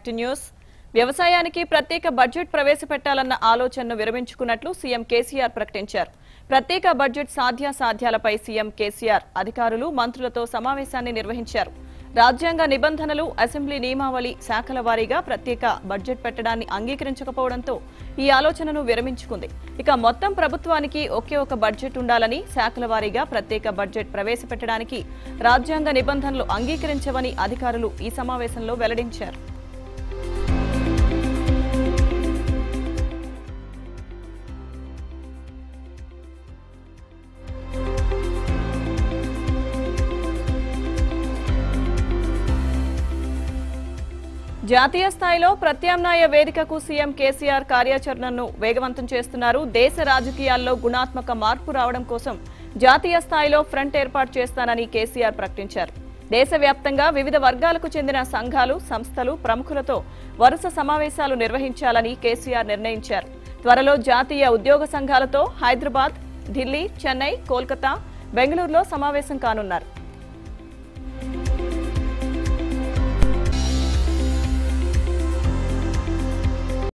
to news వ్యవసాయానికి ప్రత్యేక budget ప్రవేశపెట్టాలన్న ఆలోచనను విరమించుకున్నట్లు సీఎం కేసీఆర్ ప్రకటించారు ప్రత్యేక బడ్జెట్ సాధ్యాసాధ్యాలపై సీఎం కేసీఆర్ అధికారులు మంత్రులతో సమావేశాన్ని నిర్వహించారు రాజ్యాంగ నిబంధనలు అసెంబ్లీ నియమావళి శాఖల వారీగా ప్రత్యేక బడ్జెట్ పెట్టడాన్ని అంగీకరించకపోవడంతో ఈ ఆలోచనను విరమించుకుంది ఇక మొత్తం ప్రభుత్వానికి ఒకే ఒక బడ్జెట్ ఉండాలని శాఖల వారీగా ప్రత్యేక బడ్జెట్ ప్రవేశపెట్టడానికి రాజ్యాంగ నిబంధనలు అంగీకరించవని అధికారులు ఈ సమావేశంలో వెల్లడించారు జాతీయ స్థాయిలో ప్రత్యామ్నాయ వేదికకు సీఎం కేసీఆర్ కార్యాచరణను వేగవంతం చేస్తున్నారు దేశ రాజకీయాల్లో గుణాత్మక మార్పు రావడం కోసం జాతీయ స్థాయిలో ఫ్రంట్ ఏర్పాటు చేస్తానని కేసీఆర్ ప్రకటించారు దేశవ్యాప్తంగా వివిధ వర్గాలకు చెందిన సంఘాలు సంస్థలు ప్రముఖులతో వరుస సమావేశాలు నిర్వహించాలని కేసీఆర్ నిర్ణయించారు త్వరలో జాతీయ ఉద్యోగ సంఘాలతో హైదరాబాద్ ఢిల్లీ చెన్నై కోల్కతా బెంగళూరులో సమావేశం కానున్నారు